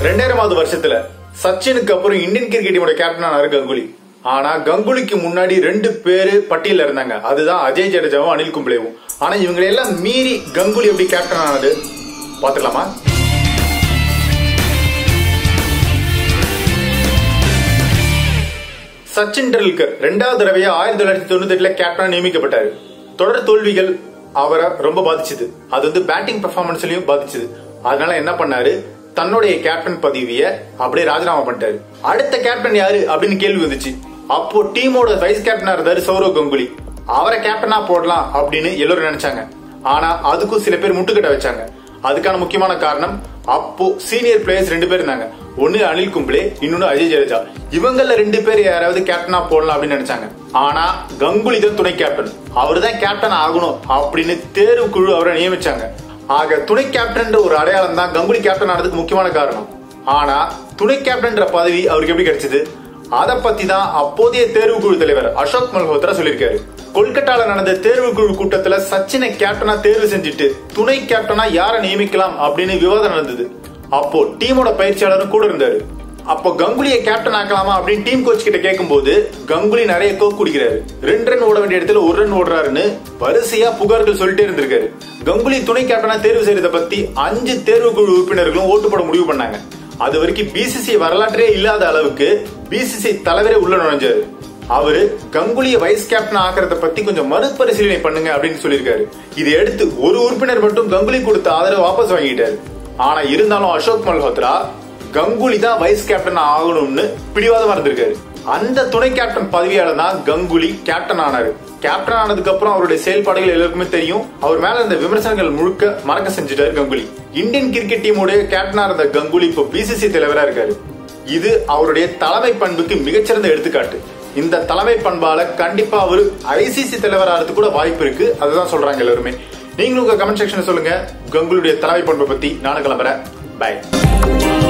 ரெண்டாயிரமாவது வருஷத்துல சச்சினுக்கு அப்புறம் Indian cricket டீமோட கேப்டன் ஆனாரு கங்குலி ஆனா கங்குலிக்கு முன்னாடி ரெண்டு பேரு பட்டியல இருந்தாங்க அதுதான் அஜய் ஜடேஜாவும் அனில் கும்ப்ளேவும் ஆனா இவங்களை எல்லாம் மீறி கங்குலி எப்படி கேப்டன் ஆனது பாத்துக்கலாமா சச்சின் டெண்டுல்கர் ரெண்டாவது தடவையா ஆயிரத்தி தொள்ளாயிரத்தி தொண்ணூத்தி எட்டுல கேப்டனா நியமிக்கப்பட்டாரு தொடர் தோல்விகள் அவரை ரொம்ப பாதிச்சுது அது வந்து பேட்டிங் பெர்ஃபார்மன்ஸ்லயும் பாதிச்சுது அதனால என்ன பண்ணாரு தன்னுடைய கேப்டன் பதவியை அப்படியே ராஜினாமா பண்ணிட்டாரு அடுத்த கேப்டன் யாரு அப்படின்னு கேள்வி வந்துச்சு அப்போ டீமோட வைஸ் கேப்டனா இருந்தாரு சௌரவ் கங்குலி அவரை கேப்டனா போடலாம் அப்படின்னு எல்லாரும் நினைச்சாங்க ஆனா அதுக்கும் சில பேர் முட்டுக்கட்ட வச்சாங்க அதுக்கான முக்கியமான காரணம் அப்போ சீனியர் பிளேயர்ஸ் ரெண்டு பேர் இருந்தாங்க ஒன்னு அனில் கும்ப்ளே இன்னொன்னு அஜய் ஜடேஜா இவங்கள ரெண்டு பேர் யாராவது கேப்டனா போடலாம் அப்படின்னு நினைச்சாங்க ஆனா கங்குலி தான் துணை கேப்டன் அவர் தான் கேப்டன் ஆகணும் அப்படின்னு தேர்வு குழு அவரை நியமிச்சாங்க ஆக துணை கேப்டன் ஒரு அடையாளம் தான் கங்குலி கேப்டன் ஆனதுக்கு முக்கியமான காரணம் ஆனா துணை கேப்டன்ற பதவி அவருக்கு எப்படி கிடைச்சது அதை பத்தி தான் அப்போதைய தேர்வு குழு தலைவர் அசோக் மல்ஹோத்ரா சொல்லியிருக்காரு கொல்கட்டால நடந்த தேர்வு குழு கூட்டத்துல சச்சினை கேப்டனா தேர்வு செஞ்சுட்டு துணை கேப்டனா யாரை நியமிக்கலாம் அப்படின்னு விவாதம் நடந்தது அப்போ டீமோட பயிற்சியாளரும் கூட இருந்தாரு அப்போ கங்குலியை கேப்டன் ஆக்கலாமா அப்படின்னு டீம் கோச் கிட்ட கேட்கும்போது கங்குலி நிறைய கோக் குடிக்கிறாரு ரெண்டு ரன் ஓட வேண்டிய இடத்துல ஒரு ரன் ஓடுறாருன்னு வரிசையா புகார்கள் சொல்லிட்டே இருந்திருக்காரு கங்குலி துணை கேப்டனா தேர்வு செய்யறத பத்தி அஞ்சு தேர்வு குழு உறுப்பினர்களும் ஓட்டு போட முடிவு பண்ணாங்க அது வரைக்கும் பிசிசி வரலாற்றே இல்லாத அளவுக்கு பிசிசி தலைவரே உள்ள நுழைஞ்சாரு அவரு கங்குலிய வைஸ் கேப்டன் ஆக்கிறத பத்தி கொஞ்சம் மறுபரிசீலனை பண்ணுங்க அப்படின்னு சொல்லியிருக்காரு இதை எடுத்து ஒரு உறுப்பினர் மட்டும் கங்குலி கொடுத்த ஆதரவு வாபஸ் வாங்கிட்டாரு ஆனா இருந்தாலும் அசோக் மல்ஹோத்ரா கங்குலி தான் வைஸ் கேப்டன் ஆகணும்னு பிடிவாதமா இருந்திருக்காரு அந்த துணை கேப்டன் பதவியால தான் கங்குலி கேப்டன் ஆனாரு கேப்டன் ஆனதுக்கு அப்புறம் அவருடைய செயல்பாடுகள் எல்லாருக்குமே தெரியும் அவர் மேல இருந்த விமர்சனங்கள் முழுக்க மறக்க செஞ்சுட்டாரு கங்குலி இந்தியன் கிரிக்கெட் டீமுடைய கேப்டனா இருந்த கங்குலி இப்போ பிசிசி தலைவரா இருக்காரு இது அவருடைய தலைமை பண்புக்கு மிகச்சிறந்த எடுத்துக்காட்டு இந்த தலைமை பண்பால கண்டிப்பா அவர் ஐசிசி தலைவர் ஆகிறதுக்கு கூட வாய்ப்பு இருக்கு அதுதான் சொல்றாங்க எல்லாருமே நீங்களும் உங்க கமெண்ட் செக்ஷன் சொல்லுங்க கங்குலுடைய தலைமை பண்பை பத்தி நானும் கிளம்புறேன் பை